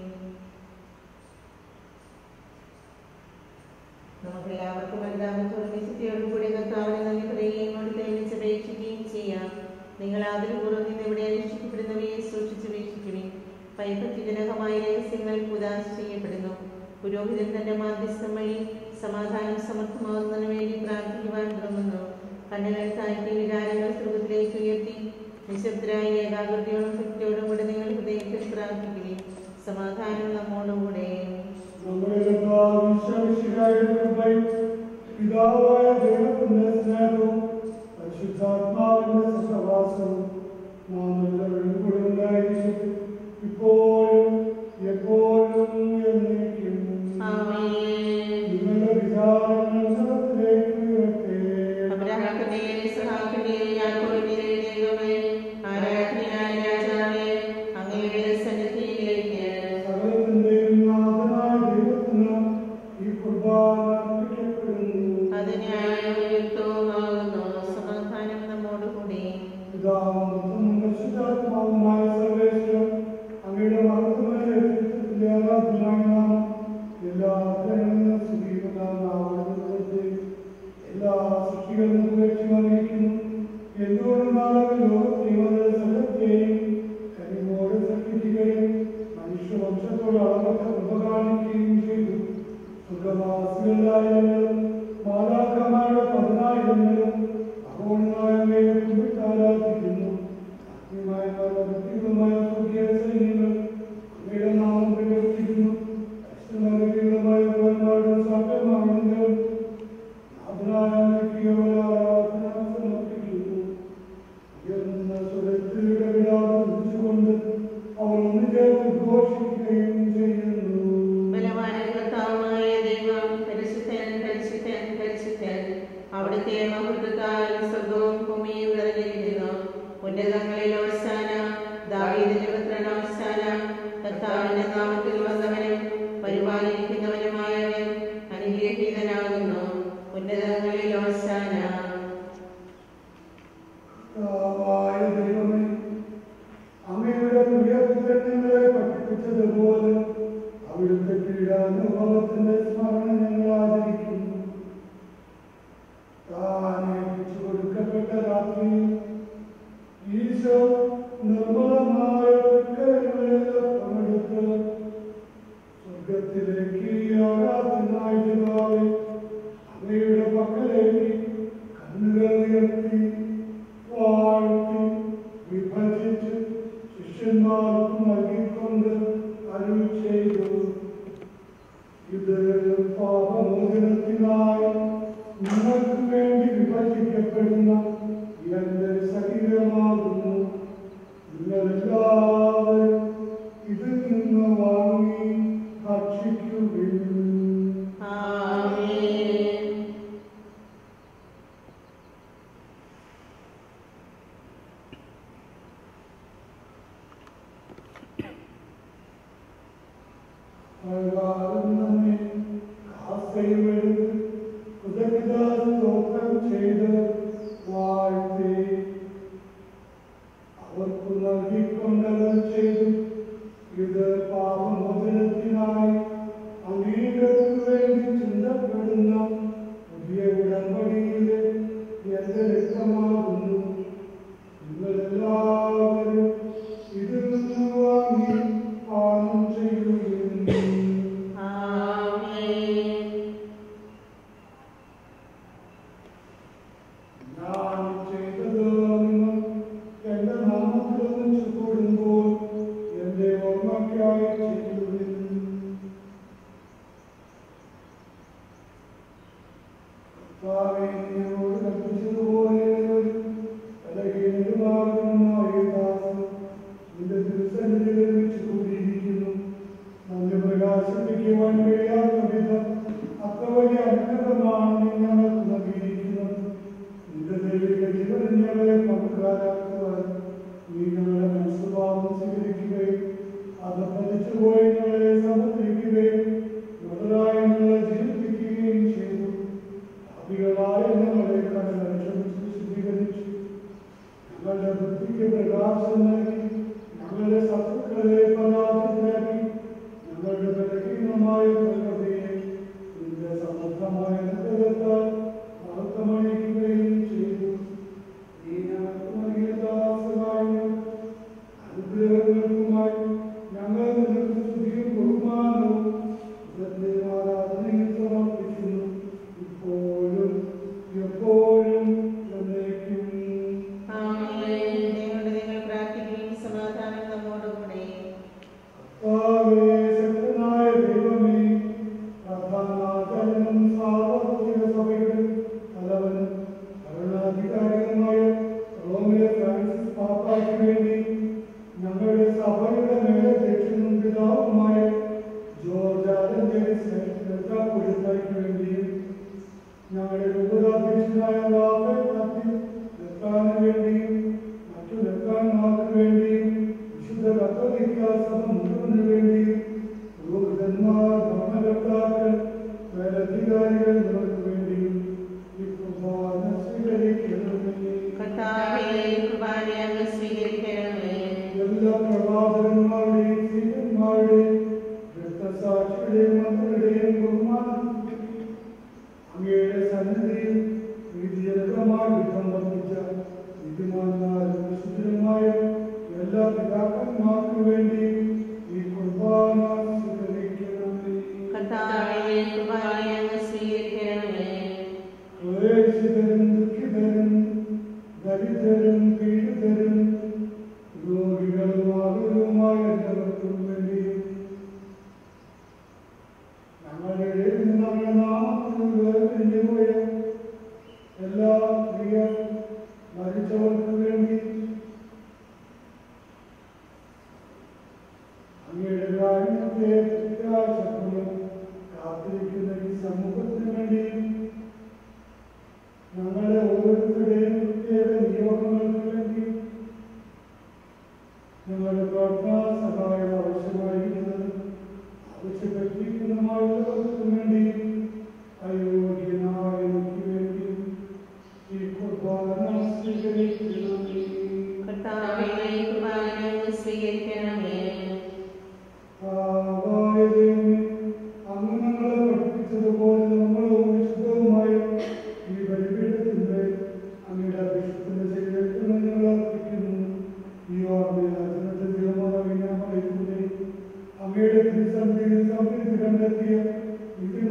നമുക്കെല്ലാവർക്കും എല്ലാവർക്കും ഒരുമിച്ചത്തോടു കൂടി കർത്താവിനെ നന്ദി പറയുകയും അവിടുത്തെ ഒരുമിച്ച് അപേക്ഷിക്കുകയും ചെയ്യാം നിങ്ങൾ ആദരപൂർവ്വം നിന്ന് ഇവിടെ അനുഷ്ഠിക്കപ്പെടുന്നവയെ സൂക്ഷിച്ച് വീക്ഷിക്കുവിൻ ഭയഭക്തിജനകമായ രഹസ്യങ്ങൾ ഉദാശ ചെയ്യപ്പെടുന്നു പുരോഹിതൻ തന്റെ മാധ്യസ്ഥം വഴി സമാധാനം സമർത്ഥമാകുന്നതിന് വേണ്ടി പ്രാർത്ഥിക്കുവാൻ തുടങ്ങുന്നു കണ്ണുകൾ താഴ്ത്തി വികാരങ്ങൾ സ്വർഗത്തിലേക്ക് ഉയർത്തി നിശബ്ദരായ ഏകാഗ്രതയോടും ഭക്തിയോടും കൂടെ നിങ്ങൾ ഹൃദയത്തിൽ പ്രാർത്ഥിക്കുവിൻ സമാധാനം നമ്മോടുകൂടെ നമ്മുടെ കർത്താവ് ഈശോമിശിഹായുടെ കൃപയും പിതാവായ ദൈവത്തിന്റെ സ്നേഹവും പരിശുദ്ധാത്മാവിന്റെ സഹവാസവും നാം എല്ലാവരും കൂടെ ഉണ്ടായിരിക്കും ഇപ്പോഴും എപ്പോഴും എന്നേക്കും ആമേൻ നിങ്ങളുടെ വിചാരങ്ങൾ സത്യത്തിലേക്ക് ഉയരട്ടെ അബ്രാഹത്തിന്റെയും ഇസ്ഹാക്കിന്റെയും യാക്കോബിന്റെയും ദൈവമേ ആരാധനയായ രാജാവേ അങ്ങയുടെ സന്നിധിയിലേക്ക് സകലത്തിന്റെയും നാഥനായ ദൈവത്തിന് ഈ കുർബാന അർപ്പിക്കപ്പെടുന്നു അത് ന്യായവും യുക്തവുമാകുന്നു സമാധാനം നമ്മോടുകൂടി പിതാവും പരിശുദ്ധാത്മാവുമായ സർവേശ്വരൻ അങ്ങയുടെ മഹത്വമായ വ്യക്തിത്വത്തിന്റെ ആരാധനയായ നാം എല്ലാ ആഗ്രഹങ്ങളും സ്വീകരിക്കുന്നതാവുന്നത് എല്ലാ സൃഷ്ടികളും ഉപേക്ഷിച്ച് അറിയിക്കുന്നു എന്തുകൊണ്ടാണ് ലോകത്തെയും അതിന്റെ സകലത്തെയും കനിമോട് സൃഷ്ടിക്കുകയും മനുഷ്യവംശത്തോട് അളവറ്റ കൃപ കാണിക്കുകയും ചെയ്തു സുഖവാസികളായാലും മാതാക്കന്മാരുടെ പതിനായിരങ്ങളും അഹോണമായ കുമ്പിട്ട് ആരാധിക്കുന്നു അഗ്നിമായ വ്യക്തികളുമായ സ്വർഗീയ സൈന്യങ്ങൾ അങ്ങയുടെ നാമം പ്രവർത്തിക്കുന്നു പരിശുദ്ധമായ ഭഗവാന്മാരുടെ സാധ്യമാണെങ്കിലും നാഥനായ വ്യക്തിയോട് ആരാധന സമർപ്പിക്കുന്നു ഉയർന്ന സ്വരത്തിൽ ഇടവിടാതെ വിളിച്ചുകൊണ്ട് അവർ ഒന്ന് ചേർന്ന് ഘോഷിക്കുകയും ചെയ്യുന്നു ബലവാനും കർത്താവുമായ ദൈവം പരിശുദ്ധൻ പരിശുദ്ധൻ പരിശുദ്ധൻ അവിടുത്തെ മഹത്വത്താൽ സ്വർഗവും ഭൂമിയും നിറഞ്ഞിരിക്കുന്നു ഉന്നതങ്ങളിൽ അവസാന ദാവീദിന്റെ പുത്രൻ അവസാന കർത്താവിന്റെ നാമത്തിൽ വന്നവനും പരിപാലിക്കുന്നവനുമായവൻ അനുഗ്രഹീതനാകുന്നു ഉന്നതങ്ങളിൽ അവസാന കർത്താവായ ദൈവമേ, അങ്ങയുടെ പ്രിയപുത്രൻ ഞങ്ങളെ പഠിപ്പിച്ചതുപോലെ അവിടുത്തെ പീഡാനുഭവത്തിന്റെ സ്മരണ ഞങ്ങൾ ആചരിക്കുന്നു താൻ ഏൽപ്പിച്ചു കൊടുക്കപ്പെട്ട രാത്രിയിൽ ഈശോ നിർമ്മലമായ തൃക്കരങ്ങളിൽ പങ്കെടുത്ത് സ്വർഗത്തിലേക്ക് ആരാധനായ പിതാവേ, അങ്ങയുടെ പക്കലേക്ക് കണ്ണുകൾ ഉയർത്തി വാഴ്ത്തി വിഭജിച്ച് ശിഷ്യന്മാർക്ക് നൽകിക്കൊണ്ട് അരുൾ ചെയ്തു ഇത് പാപമോചനത്തിനായി നിങ്ങൾക്ക് വേണ്ടി വിഭജിക്കപ്പെടുന്ന എന്റെ ശരീരമാകുന്നു നിങ്ങളെല്ലാവരും ഇതിൽ നിന്ന് വാങ്ങി ഭക്ഷിക്കുകയും ആമേൻ പ്രകാരം തന്നെ കാസയുമെടുത്ത് കൃതജ്ഞതാസ്തോത്രം ചെയ്ത് വാഴ്ത്തി അവർക്ക് നൽകിക്കൊണ്ടവർ ചെയ്തു ഇത് പാപമോചനത്തിനായി അനേകർക്ക് വേണ്ടി ചിന്തപ്പെടുന്ന പുതിയ ഉടമ്പടിയിലെ എന്റെ രക്തമാകുന്നു നിങ്ങളെല്ലാവരും ഇതിൽ നിന്ന് വാങ്ങി പാനം ചെയ്യുകയും ആമേൻ ഞാൻ ചെയ്തത് നിങ്ങൾ എന്റെ നാമത്തിൽ ഒന്നിച്ചു കൂടുമ്പോൾ എന്റെ ഓർമ്മയ്ക്കായി ചെയ്യുവിൻ കർത്താവേ, നിന്നോട് കൽപ്പിച്ചതുപോലെ ഒരു ബലഹീനരുമാകുന്നതായ ദാസൻ നിന്റെ തിരുസന്നിധിയിൽ വെച്ച് കൂടിയിരിക്കുന്നു നമ്മെ പ്രകാശിപ്പിക്കുവാൻ കഴിയാത്ത വിധം അത്ര വലിയ അനുഗ്രഹമാണ് നീ ഞങ്ങൾക്ക് നൽകിയിരിക്കുന്നത് നിന്റെ ദൈവിക ജീവൻ ഞങ്ങളെ പങ്കുകാരാക്കുവാൻ നീ ഞങ്ങളുടെ മനസ്സുഭാവം സ്വീകരിക്കുകയും അത് പതിച്ചുപോയി ഞങ്ങളെ സമർപ്പിക്കുകയും മുതലായ ഞങ്ങളെ ജീവിപ്പിക്കുകയും ചെയ്തു പാപികളായ ഞങ്ങളെ കടല ക്ഷമിച്ച് ശുദ്ധീകരിച്ചു ഞങ്ങളുടെ ബുദ്ധിക്ക് പ്രകാശം നൽകി ഞങ്ങളുടെ ശത്രുക്കളെ പരാജയത്തിലാക്കി ഞങ്ങളുടെ ബലഹീനമായ പ്രകൃതിയെ നിന്റെ സമർത്ഥമായ അനുഗ്രഹത്താൽ മഹത്വമണിയിക്കുകയും ചെയ്തു നീ ഞങ്ങൾക്ക് നൽകിയ ദാസകാര്യങ്ങൾ അനുഗ്രഹങ്ങൾക്കുമായി ഞങ്ങൾ നിനക്ക് സ്തുതിയും ബഹുമാനവും ഇതന്റെ ആരാധനയും സമർപ്പിക്കുന്നു ഇപ്പോഴും എപ്പോഴും എന്നേക്കും ആമേൻ ദൈവമേ, നിങ്ങൾ പ്രാർത്ഥിക്കുകയും സമാധാനം നമ്മോടുകൂടെ കർത്താവേ, ശക്തനായ ദൈവമേ, പ്രധാനാചാര്യനും സാർവത്രിക സഭയുടെ തലവനും ഭരണാധികാരിയുമായ റോമിലെ ഫ്രാൻസിസ് പാപ്പായ്ക്ക് വേണ്ടി ഞങ്ങളുടെ സഭയുടെ മേലധ്യക്ഷനും പിതാവുമായ ജോർജ് ആലഞ്ചേരി മെത്രാപ്പൊലിത്തായ്ക്ക് വേണ്ടിയും ഞങ്ങളുടെ ഉപരാധ്യക്ഷനായ റാഫേൽ കത്തി നെത്താന് വേണ്ടിയും മറ്റു നെത്താന്മാർക്ക് വേണ്ടിയും വിശുദ്ധ കത്തോലിക്ക സഭ മുഴുവന് വേണ്ടിയും പുരോഹിതന്മാർ ഭരണകർത്താക്കൾ മേലധികാരികൾ എന്നിവർക്ക് വേണ്ടിയും ഈ കുർബാന സ്വീകരിക്കണമേ കർത്താവേ കുർബാന അങ്ങ് സ്വീകരിക്കണമേ എല്ലാ പ്രവാചകന്മാരുടെയും സീനന്മാരുടെയും രക്തസാക്ഷിയുടെയും മക്കളുടെയും ബഹുമാനം അങ്ങയുടെ സന്നിധിയിൽ നീതിജനകമായ വിധം വർദ്ധിച്ച നീതിമാന്മാരും വിശുദ്ധരുമായ എല്ലാ പിതാക്കന്മാർക്കും വേണ്ടി ഈ കുർബാന സ്വീകരിക്കണമേ കർത്താവേ കുർബാന അങ്ങ് സ്വീകരിക്കണമേ ക്ലേശിതരും ദുഃഖിതരും ദരിദ്രരും പീഡിതരും രോഗികളും ആകുലവുമായ എല്ലാവർക്കും വേണ്ടി ഞങ്ങളുടെ ഇടയിൽ നിന്ന് അങ്ങയുടെ നാമത്തിൽ വേർപിരിഞ്ഞു പോയ എല്ലാ പ്രിയ മരിച്ചവർക്ക് വേണ്ടി അങ്ങയുടെ കാരുണ്യത്തെ പ്രത്യാശപ്പെടും കാത്തിരിക്കുന്ന ഈ സമൂഹത്തിന് വേണ്ടിയും ഞങ്ങളുടെ ഓരോരുത്തരുടെയും പ്രത്യേക നിയോഗങ്ങൾക്ക് വേണ്ടി ഞങ്ങളുടെ പ്രാർത്ഥനാ സഹായം ആവശ്യമായിരിക്കുന്നത് ആവശ്യപ്പെട്ടിരിക്കുന്നതുമായുള്ളവർക്കും വേണ്ടി അയോഗ്യനായ എനിക്ക് വേണ്ടി ഈ കുർബാന സ്വീകരിക്കണമേ കർത്താവേ കുർബാന അങ്ങ് സ്വീകരിക്കണമേ കർത്താവായ ദൈവമേ, അങ്ങ് ഞങ്ങളെ പഠിപ്പിച്ചതുപോലെ നമ്മളവും വിശുദ്ധവുമായ ഈ ബലിപീഠത്തിന്മേൽ അങ്ങയുടെ അഭിഷേകത്തിന്റെ ശരീരത്തിൽ ഞങ്ങൾ അർപ്പിക്കുന്നു. ഈ ഓർമ്മയിൽ അച്ഛനത്തെ ദൈവമാതാവിനെ പറയുന്നതേ അങ്ങയുടെ തിരുസന്ധിയിൽ സംതൃപ്തി കണ്ടെത്തിയ ഇത്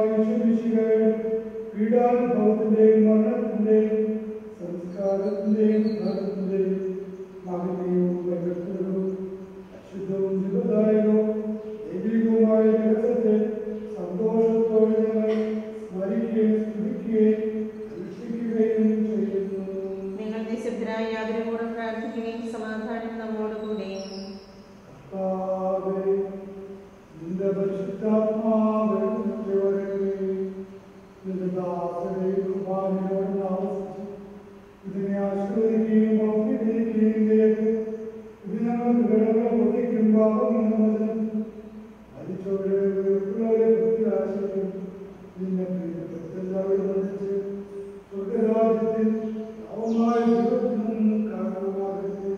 ഈശ്വരിശികയുടെ പീഡാനുഭവത്തിന്റെയും മരണത്തിന്റെയും സംസ്കാരത്തിന്റെയും ഉദ്ധാരത്തിന്റെയും മഹനീയവും വൈകൃതവും അശുദ്ധവും ജീവദായകവും ദൈവികവുമായ രഹസ്യത്തെ സന്തോഷത്തോടെ ഞങ്ങൾ സ്മരിക്കുകയും സ്തുതിക്കുകയും അനുഷ്ഠിക്കുകയും ചെയ്യുന്നു നിങ്ങൾ നിശബ്ദരായ യാതൊരു പ്രാർത്ഥിക്കുകയും സമാധാനം നമ്മോടുകൂടെ കർത്താവേ, നിന്റെ പരിശുദ്ധാത്മാവ് ഞങ്ങൾക്ക് വരട്ടെ. നിന്റെ ദാസരെ കൃപാനയോട് താമസിച്ച് ഇതിനെ ആശീർവദിക്കുകയും പ്രവർത്തിക്കുകയും ചെയ്ത് ഇത് ഞങ്ങൾക്ക് കടകളെ പൊട്ടിക്കും പാപമോചനം മരിച്ചവരെ ഉയർത്തുന്നവരെ പ്രത്യാശയും നിന്നെ പ്രിയപ്പെട്ടെല്ലാവരും വന്നിച്ച് സ്വർഗരാജ്യത്തിൽ നവമായ ജീവിതത്തിനും കാരണമാകട്ടെ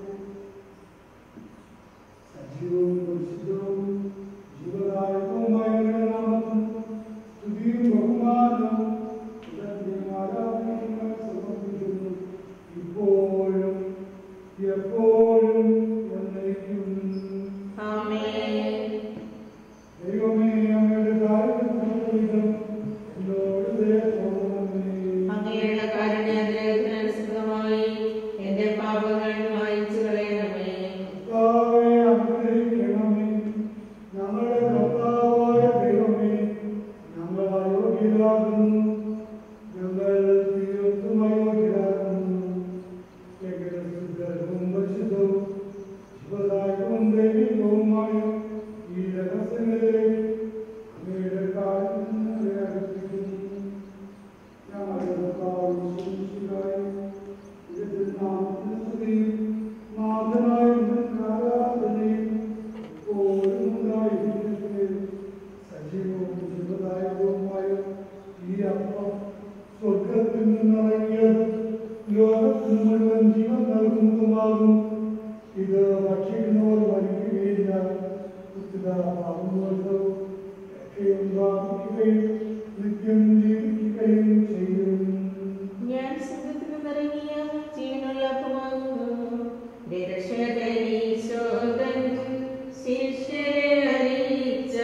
സജീവവും പരിശുദ്ധവും ജീവദായകവുമായ അങ്ങയുടെ നാമത്തിൽ സ്തുതിയും ബഹുമാനവും ഉടനെയും ആരാധനയും ഞങ്ങൾ സമർപ്പിക്കുന്നു. ഇപ്പോഴും എപ്പോഴും എന്നേക്കും. ആമേൻ ദൈവമേ അങ്ങയുടെ കാരുണ്യത്തിനും എന്നോട് ദയ തോന്നണമേ. അങ്ങയുടെ കാരുണ്യാഗ്രഹത്തിനനുസൃതമായി എന്റെ പാപങ്ങൾ മായിച്ചു കളയണമേ കർത്താവേ, അനുഗ്രഹിക്കണമേ. ഞങ്ങളുടെ കർത്താവായ ദൈവമേ, ഞങ്ങൾ അയോഗ്യരാകുന്നു. ഞങ്ങൾ തീർത്തും അയോഗ്യരാകുന്നു. എങ്കിലും ശുദ്ധവും പരിശുദ്ധവും ജീവദായകവും ദൈവികവുമായ ഈ രഹസ്യങ്ങളെ അങ്ങയുടെ കാര്യം ഞങ്ങളെ അടുപ്പിക്കുന്നു. ഞങ്ങളുടെ കർത്താവ് യേശുമിശിഹായെ, ഇതിന്റെ നാമത്തിൽ സ്തുതിയും നാഥനായ നിനക്ക് ആരാധനയും എപ്പോഴും ഉണ്ടായിരിക്കട്ടെ. സജീവവും ജീവദായകവുമായ ഈ അപ്പം സ്വർഗത്തിൽ നിന്നിറങ്ങിയത് ലോകത്തിന് മുഴുവൻ ജീവൻ നൽകുന്നതുമാകും ഇത് ഭക്ഷിക്കുന്നവർ മരിക്കുകയില്ല ഉച്ചിതാകുന്നതും ഉണ്ടാക്കുകയും നിത്യം ജീവിക്കുകയും ചെയ്യും ഞാൻ സ്വർഗ്ഗത്തിൽ നിന്നിറങ്ങിയ ജീവനുള്ള അപ്പമാകുന്നു. എന്റെ രക്ഷകനീശോദൻ ശിഷ്യരെ അറിയിച്ച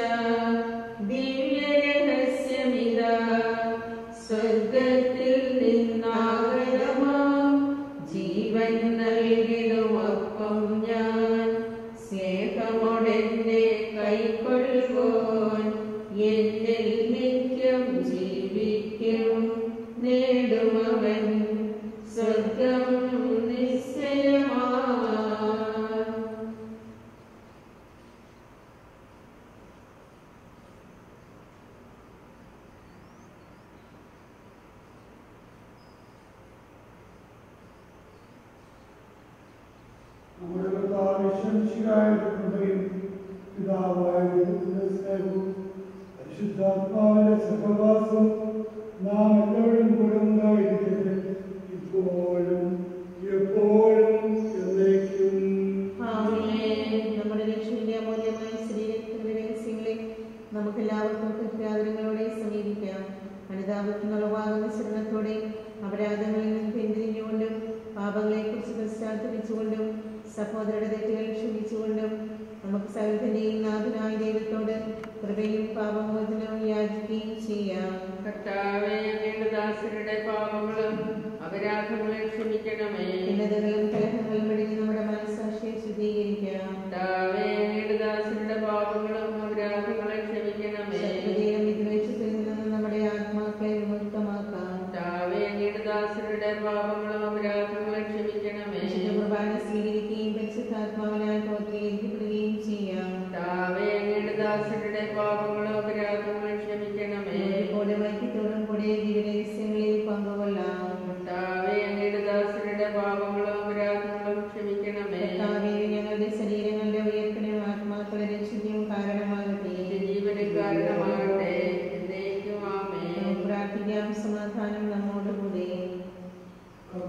ദിവ്യരഹസ്യമിതാ. സ്വർഗ്ഗത്തിൽ നിന്നാഗതമാം ജീവൻ നൽകിടും അപ്പം ഞാൻ സ്നേഹമോടെന്നെ കൈക്കൊള്ളുവോൻ എന്നിൽ നിത്യം ജീവിക്കും നേടുമവൻ സ്വർഗം നിശ്ചയമാ നമ്മുടെ കർത്താവ് യേശുമിശിഹായുടെ കൃപയും പിതാവായ ദൈവത്തിന്റെ സ്നേഹവും പരിശുദ്ധാത്മാവിന്റെ സഹവാസവും നാം എല്ലാവരും കൂടെ ഉണ്ടായിരിക്കട്ടെ ഇപ്പോഴും എപ്പോഴും എന്നേക്കും ആമേൻ. നമ്മുടെ രക്ഷയുടെ അമൂല്യമായ ശരീരത്തിന്റെ രഹസ്യങ്ങളെ നമുക്കെല്ലാവർക്കും പ്രത്യാദരങ്ങളോടെ സമീപിക്കാം അനുതാപത്തിനുളവാകുന്ന ശരണത്തോടെ അപരാധങ്ങളിൽ നിന്ന് പിന്തിരിഞ്ഞുകൊണ്ടും പാപങ്ങളെക്കുറിച്ച് പശ്ചാത്തപിച്ചുകൊണ്ടും സഹോദരയുടെ തെറ്റുകൾ ക്ഷമിച്ചുകൊണ്ടും നമുക്ക് സകലത്തിന്റെയും നാഥനായ ദൈവത്തോട് കൃപയും പാപമോചനവും യാചിക്കുകയും ചെയ്യാം കർത്താവേ അങ്ങയുടെ ദാസരുടെ പാപങ്ങളും അപരാധങ്ങളും ക്ഷമിക്കണമേ ഭിന്നതകളും കലഹങ്ങളും വെടിഞ്ഞ് നമ്മുടെ മനസ്സാക്ഷിയെ ശുദ്ധീകരിക്കാം കർത്താവേ അങ്ങയുടെ ദാസരുടെ പാപങ്ങളും അപരാധങ്ങളും ക്ഷമിക്കണമേ ശത്രുതയിലും വിദ്വേഷത്തിൽ നിന്ന് നമ്മുടെ ആത്മാക്കളെ വിമുക്തമാക്കാം കർത്താവേ അങ്ങയുടെ ദാസരുടെ പാപങ്ങളും അപരാധങ്ങളും ക്ഷമിക്കണമേ വിശുദ്ധ കുർബാന സ്വീകരിക്കുകയും പരിശുദ്ധാത്മാവിനാൽ പൗത്രീകരിക്കപ്പെടുകയും ചെയ്യാം കർത്താവേ അങ്ങയുടെ ദാസരുടെ പാപങ്ങളും അപരാധങ്ങളും ക്ഷമിക്കണമേ പോലെ വൈദ്യത്തോടും കൂടെ ദിവരഹസ്യങ്ങളിൽ പങ്കുകൊള്ളാം കർത്താവേ അങ്ങയുടെ ദാസരുടെ പാപങ്ങളും അപരാധങ്ങളും ക്ഷമിക്കണമേ കർത്താവേ, ഞങ്ങളുടെ ശരീരങ്ങളുടെ ഉയർപ്പിനും ആത്മാക്കളുടെ രക്ഷയ്ക്കും കാരണമാകട്ടെ ജീവന് കാരണമാകട്ടെ എന്നേക്കും ആമേൻ നമുക്ക് പ്രാർത്ഥിക്കാം സമാധാനം നമ്മോടുകൂടെ കർത്താവേ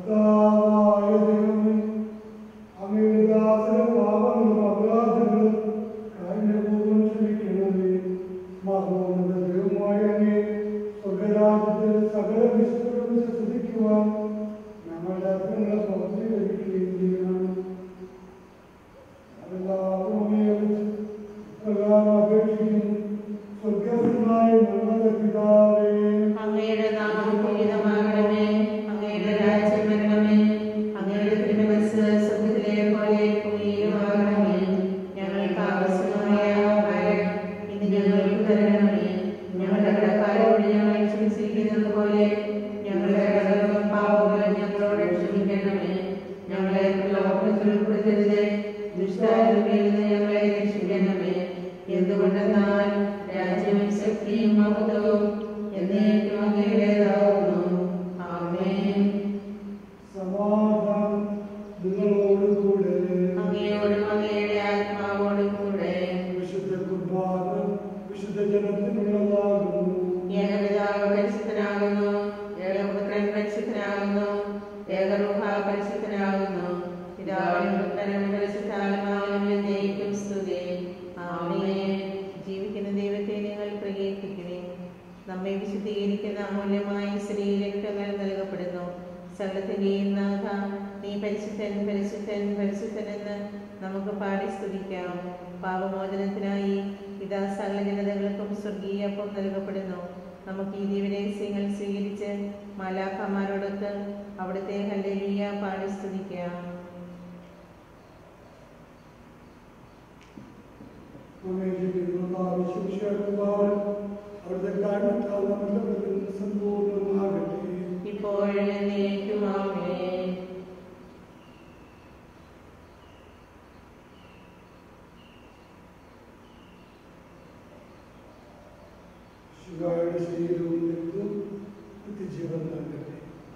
വിശുദ്ധീകരിക്കുന്ന അമൂല്യമായ ശരീരക്തങ്ങൾ നൽകപ്പെടുന്നു സകലത്തിന്റെയും നാഥ നീ പരിശുദ്ധൻ പരിശുദ്ധൻ പരിശുദ്ധൻ എന്ന് നമുക്ക് പാടി സ്തുതിക്കാം പാപമോചനത്തിനായി ഇതാ സകല ജനതകൾക്കും സ്വർഗീയപ്പം നൽകപ്പെടുന്നു നമുക്ക് ഈ ദിവരഹസ്യങ്ങൾ സ്വീകരിച്ച് മാലാഖമാരോടൊത്ത് അവിടുത്തെ ഹല്ലേലൂയ പാടി സ്തുതിക്കാം അവിടുത്തെ കാരണത്താൽ നമ്മുടെ പ്രകൃതി സമ്പൂർണ്ണമാകട്ടെ ഇപ്പോഴും എന്നേക്കും ആമേൻ ശിവായുടെ ശരീരവും രക്തവും നിത്യജീവൻ നൽകട്ടെ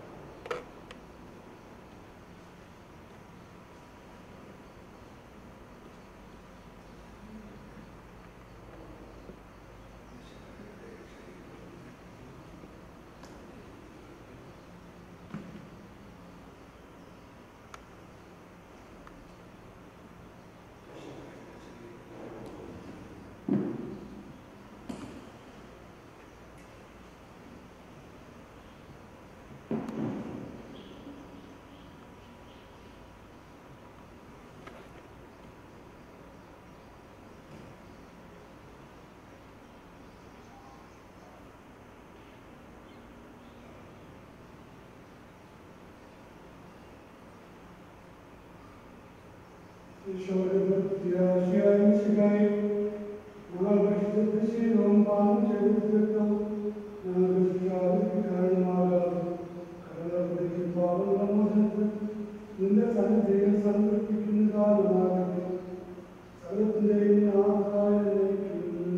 ഈശോയുടെ പ്രത്യാശയായ ശിവായി ഞങ്ങൾ പരിശുദ്ധ ശീലവും പാപം ചെയ്തിട്ടും ഞങ്ങൾ കാരണമാകാതെ കടലപ്പെടുത്തി പാപങ്ങൾ മോചനത്തിൽ നിന്റെ സന്നിധിയിൽ സമർപ്പിക്കുന്നതാകട്ടെ സർവത്തിന്റെയും ആദായം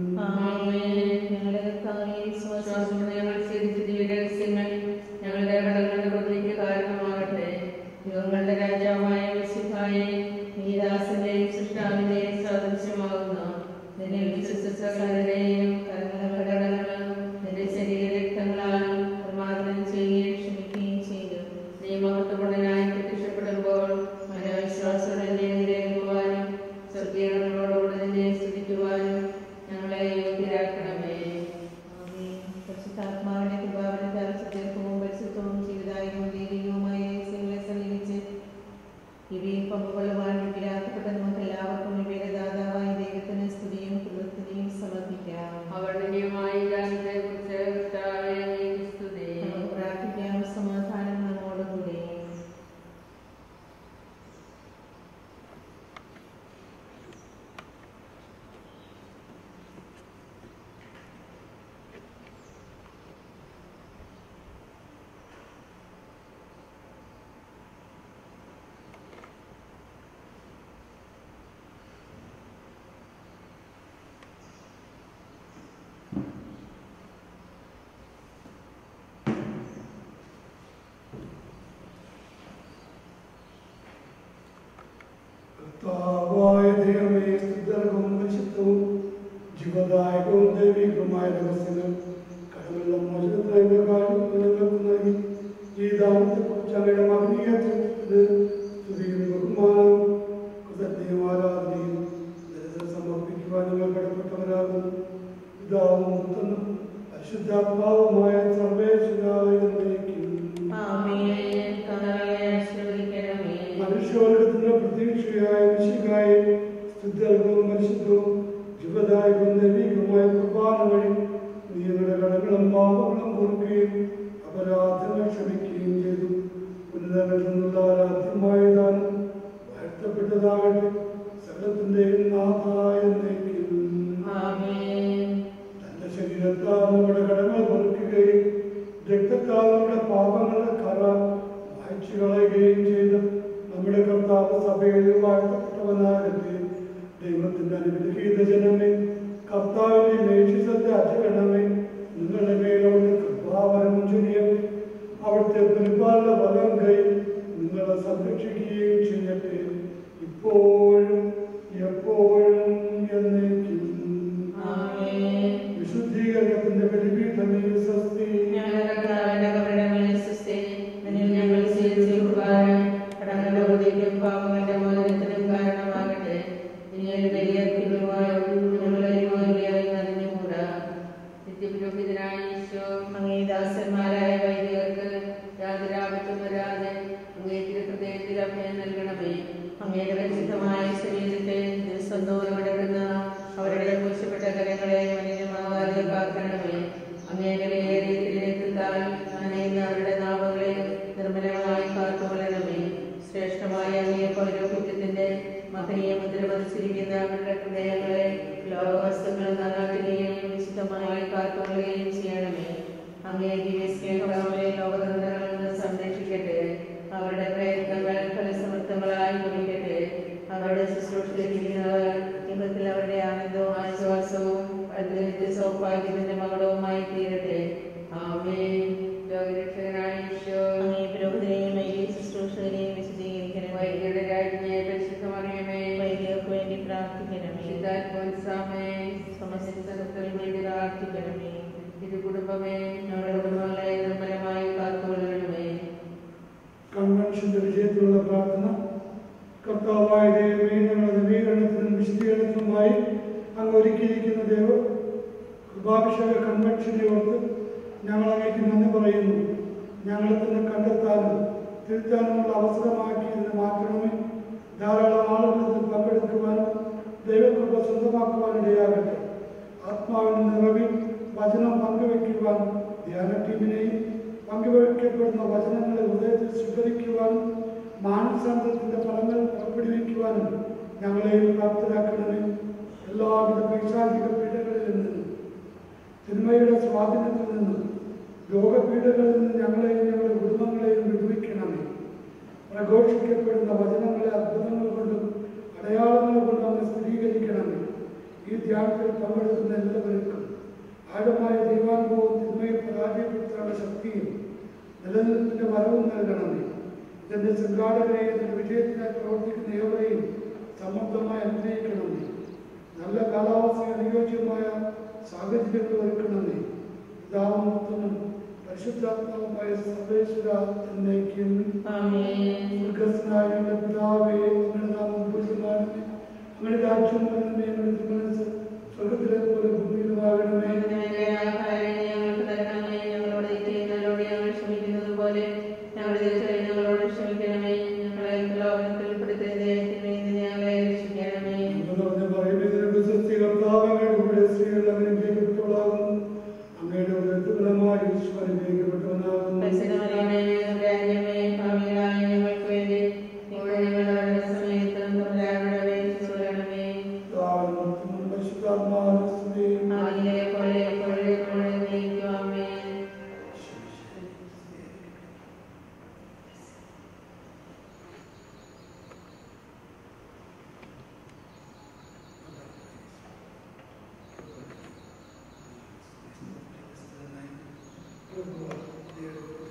ആമേൻ ഞങ്ങളുടെ കർത്താവേ ശ്വാസം സ്വസ്തി ഞങ്ങൾ സ്വീകരിച്ച ദിവ്യരഹസ്യങ്ങൾ ഞങ്ങളുടെ കടങ്ങളുടെ പ്രതിക്ക് കാരണമാകട്ടെ യുഗങ്ങളുടെ രാജാവായ വിശുദ്ധായെ നീദാസന്റെയും സൃഷ്ടാവിന്റെയും സാദൃശ്യമാകുന്നു നിന്നെ വിശ്വസിച്ച സകലരെയും കരങ്ങളുടെ കടകളും നിന്റെ ശരീരരക്തങ്ങളാലും പ്രമാദനം ചെയ്യുകയും ക്ഷമിക്കുകയും ചെയ്തു നീ മഹത്വപൂർണ്ണനായി പ്രത്യക്ഷപ്പെടുമ്പോൾ മനോവിശ്വാസത്തോടെ നിന്നെ നിരക്കുവാനും സ്വർഗീയങ്ങളോടുകൂടി നിന്നെ സ്തുതിക്കുവാനും ഞങ്ങളെ യോഗ്യരാക്കണമേ ആമേൻ പരിശുദ്ധാത്മാവിന്റെ കൃപാവനത്താൽ സത്യത്വവും പരിശുദ്ധവും ജീവിതായും ദൈവികവുമായ രഹസ്യങ്ങളെ സമീപിച്ച് ഇവയിൽ പങ്കുകൊള്ളുവാൻ വിരാക്കപ്പെട്ട നമുക്ക് എല്ലാവർക്കും ഇവയുടെ ദാതാവായ ദൈവത്തിന് സ്തുതിയും കൃതജ്ഞതയും സമർപ്പിക്കാം അവർണ്ണനീയമായ ദാനത്തെക്കുറിച്ച് കർത്താവേ അങ്ങേക്ക് സ്തുതി. നമുക്ക് പ്രാർത്ഥിക്കാം സമാധാനം നമ്മോടുകൂടെ കർത്താവായ ദൈവമേ സ്തുതർഗവും പരിശുദ്ധവും ജീവദായകവും ദൈവികവുമായ രഹസ്യങ്ങൾ കടമുള്ള മോചനത്തിനായി ഞങ്ങൾക്ക് നൽകി ഈ ദാനത്തെക്കുറിച്ച് അങ്ങയുടെ മഹനീയത്തിന് സ്തുതിയും ബഹുമാനവും കൃതജ്ഞയും ആരാധനയും നിരന്തരം സമർപ്പിക്കുവാൻ ഞങ്ങൾ കടപ്പെട്ടവരാകുന്നു പിതാവും പുത്രനും പരിശുദ്ധാത്മാവുമായ സർവേശ്വരായ എന്നേക്കും. ആമേൻ കർത്താവേ ആശീർവദിക്കണമേ മനുഷ്യോലകത്തിന്റെ പ്രതീക്ഷയായ വിശുകായി സ്തുത്യർഹവും പരിശുദ്ധവും ജീവദായകവും ദൈവികവുമായ കുർബാന വഴി നീ ഞങ്ങളുടെ കടകളും പാപങ്ങളും പൊറുക്കുകയും അപരാധങ്ങൾ ക്ഷമിക്കുകയും ചെയ്തു ഉന്നതങ്ങളിൽ നിന്നുള്ള ആരാധ്യമായതാണ് വാഴ്ത്തപ്പെട്ടതാകട്ടെ സകലത്തിന്റെയും നാഥായ എന്നേക്കും. ആമേൻ തന്റെ ശരീരത്താൽ നമ്മുടെ കടങ്ങൾ പൊറുക്കുകയും രക്തത്താൽ നമ്മുടെ പാപങ്ങളുടെ കറ മായ്ച്ചു കളയുകയും ചെയ്ത് നമ്മുടെ കർത്താവ് സഭയിൽ വാഴ്ത്തപ്പെട്ടവനാകട്ടെ ദൈവത്തിന്റെ അനുഗ്രഹീത ജനമേ കർത്താവിന്റെ മേഷിസത്തെ അജഗണമേ നിങ്ങളുടെ മേലോട് കൃപാവരം ചൊരിയട്ടെ അവിടുത്തെ പരിപാലന വലം കൈ നിങ്ങളെ സംരക്ഷിക്കുകയും ചെയ്യട്ടെ ഇപ്പോഴും എപ്പോഴും എന്നേക്കും ആമേൻ വിശുദ്ധീകരണത്തിന്റെ ബലിപീഠമേ സ്വസ്തി ഞങ്ങളുടെ കർത്താവിന്റെ കബറിടങ്ങളിൽ സ്വസ്തി. നിന്നിൽ ഞങ്ങൾ സ്വീകരിച്ച കുർബാന കടങ്ങളുടെ പ്രതിക്കും പാപങ്ങളുടെ മോചനത്തിനും കാരണമാകട്ടെ നിങ്ങൾ ബലിയർപ്പിക്കുവാൻ ഞങ്ങൾ അനുമോദിയായി അറിഞ്ഞുകൂടാ നിത്യപുരോഹിതനായ ഈശോ ദാസന്മാരായ വൈദികർക്ക് യാതൊരു ആപത്തും വരാതെ അങ്ങേക്ക് ഹൃദയത്തിൽ അഭയം നൽകണമേ അങ്ങയുടെ പരിശുദ്ധമായ ശരീരത്തെ ദിവസം തോറും ഇടപെടുന്ന അവരുടെ മോശപ്പെട്ട കരങ്ങളെ മലിനമാകാതെ കാക്കണമേ അങ്ങയുടെ വിലയേറിയ തിരുരക്തത്താൽ നനയുന്ന അവരുടെ നാവുകളെ നിർമ്മലമായി കാത്തുകൊള്ളണമേ ശ്രേഷ്ഠമായ അങ്ങേ പൗരോഹിത്യത്തിന്റെ മഹനീയ മുദ്ര പതിച്ചിരിക്കുന്ന അവരുടെ ഹൃദയങ്ങളെ ലോകവസ്തുക്കൾ നന്നാക്കുകയും വിശുദ്ധമായി കാത്തുകൊള്ളുകയും ചെയ്യണമേ അങ്ങേ ദിവസ്നേഹങ്ങളെ ലോകതന്ത്രങ്ങളിൽ നിന്ന് സംരക്ഷിക്കട്ടെ അവരുടെ പ്രയത്നങ്ങൾ ഫലസമൃദ്ധങ്ങളായി കുറിക്കട്ടെ അവരുടെ ശുശ്രൂഷയിലിരിക്കുന്നവർ യുഗത്തിൽ അവരുടെ ആനന്ദവും ആശ്വാസവും അതിന്റെ സൗഭാഗ്യത്തിന്റെ മകളവുമായി തീരട്ടെ ആമേ ലോകരക്ഷകനായ ഈശോ അങ്ങേ പുരോഹിതരെയും വൈദ്യ ശുശ്രൂഷകരെയും വിശദീകരിക്കണമേ വൈദ്യരുടെ രാജ്ഞിയെ പരിശുദ്ധമറിയമേ വൈദ്യർക്ക് വേണ്ടി പ്രാർത്ഥിക്കണമേ വിശുദ്ധാത്മോത്സാമേ സമസ്തകൾക്ക് വേണ്ടി പ്രാർത്ഥിക്കണമേ തിരു കുടുംബമേ ഞങ്ങളുടെ കുടുംബങ്ങളെ നിർമ്മലമായി കാത്തുകൊള്ളണമേ കൺവെൻഷന്റെ വിജയത്തിലുള്ള പ്രാർത്ഥന കർത്താവായ ദൈവമേ ഞങ്ങളുടെ നവീകരണത്തിനും വിശദീകരണത്തിനുമായി അങ്ങ് ഒരുക്കിയിരിക്കുന്ന ദൈവ കൃപാഭിഷേക കൺവെൻഷനെ ഓർത്ത് ഞങ്ങൾ അങ്ങേക്ക് നന്ദി പറയുന്നു ഞങ്ങളെ തന്നെ കണ്ടെത്താനും തിരുത്താനുമുള്ള അവസരമാക്കി ഇതിനെ മാറ്റണമേ ധാരാളം ആളുകൾ ഇതിൽ പങ്കെടുക്കുവാനും ദൈവകൃപ സ്വന്തമാക്കുവാനും ഇടയാകട്ടെ ആത്മാവിന് നിറവിൽ വചനം പങ്കുവയ്ക്കുവാൻ ധ്യാന ടീമിനെയും പങ്കുവയ്ക്കപ്പെടുന്ന വചനങ്ങളെ ഹൃദയത്തിൽ സ്വീകരിക്കുവാനും മാനസാന്തരത്തിന്റെ ഫലങ്ങൾ പുറപ്പെടുവിക്കുവാനും ഞങ്ങളെയും പ്രാപ്തരാക്കണമേ എല്ലാവിധ പൈശാചിക പീഡകളിൽ നിന്നും തിന്മയുടെ സ്വാധീനത്തിൽ നിന്നും രോഗപീഠകളിൽ നിന്ന് ഞങ്ങളെയും ഞങ്ങളുടെ കുടുംബങ്ങളെയും വിടുവിക്കണമേ പ്രഘോഷിക്കപ്പെടുന്ന വചനങ്ങളെ അത്ഭുതങ്ങൾ കൊണ്ടും അടയാളങ്ങൾ കൊണ്ടും അങ്ങ് സ്ഥിരീകരിക്കണമേ ഈ ധ്യാനത്തിൽ പങ്കെടുക്കുന്ന എല്ലാവർക്കും ആഴമായ ദൈവാനുഭവം തിന്മയെ പരാജയപ്പെടുത്താനുള്ള ശക്തിയും നിലനിൽപ്പിന്റെ വരവും നൽകണമേ ഇതിന്റെ സംഘാടകരെയും ഇതിന്റെ വിജയത്തിനായി പ്രവർത്തിക്കുന്ന ഏവരെയും സമൃദ്ധമായി അനുഗ്രഹിക്കണമേ നല്ല കാലാവസ്ഥ അനുയോജ്യമായ സാഹചര്യങ്ങൾ ഒരുക്കണമേ പിതാവും പരിശുദ്ധാത്മാവുമായ സർവേശ്വര എന്നേക്കും ആമേൻ സ്വർഗസ്ഥനായ ഞങ്ങളുടെ പിതാവേ അങ്ങയുടെ നാമം പൂജ്യമാകണമേ അങ്ങയുടെ രാജ്യം വരണമേ അങ്ങയുടെ മനസ്സ് സ്വർഗത്തിലെ പോലെ ഭൂമിയിലുമാകണമേ ഞങ്ങളുടെ ആഹാരം ഞങ്ങൾക്ക് തരണമേ ഞങ്ങളോട് ചെയ്യുന്നവരോട് ഞങ്ങൾ ക്ഷമിക്കുന്നത് പോലെ ഞങ്ങളുടെ തിരിച്ചറിവ് ഞങ്ങളോട് ക്ഷമിക്കണമേ ഞങ്ങളെ ലോകത്തിൽ ഉൾപ്പെടുത്തരുതേ തിന്മയിൽ നിന്ന് ഞങ്ങളെ രക്ഷിക്കണമേ എന്ന് പറയുന്നതിന് പ്രശസ്തി കർത്താവ് അങ്ങയുടെ കൂടെ സ്ത്രീകൾ അനുഗ്രഹിക്കപ്പെട്ടവളാകുന്നു അങ്ങയുടെ ഉദരഫലമായി ഈശോ അനുഗ്രഹിക്കപ്പെട്ടവനാകുന്നു പരിശുദ്ധമറിയമേ ഞങ്ങളുടെ അന്യമേ ഭാവികളായ ഞങ്ങൾക്ക് വേണ്ടി ഇപ്പോൾ ഞങ്ങളുടെ സമയത്ത് തമ്പുരാനോട് അപേക്ഷിച്ചു കൊള്ളണമേ പിതാവിനും പുത്രനും പരിശുദ്ധാത്മാവിനും സ്തുതി. ആദിയിലെ പോലെ എപ്പോഴും എപ്പോഴും നീക്കുവാമേ Thank you.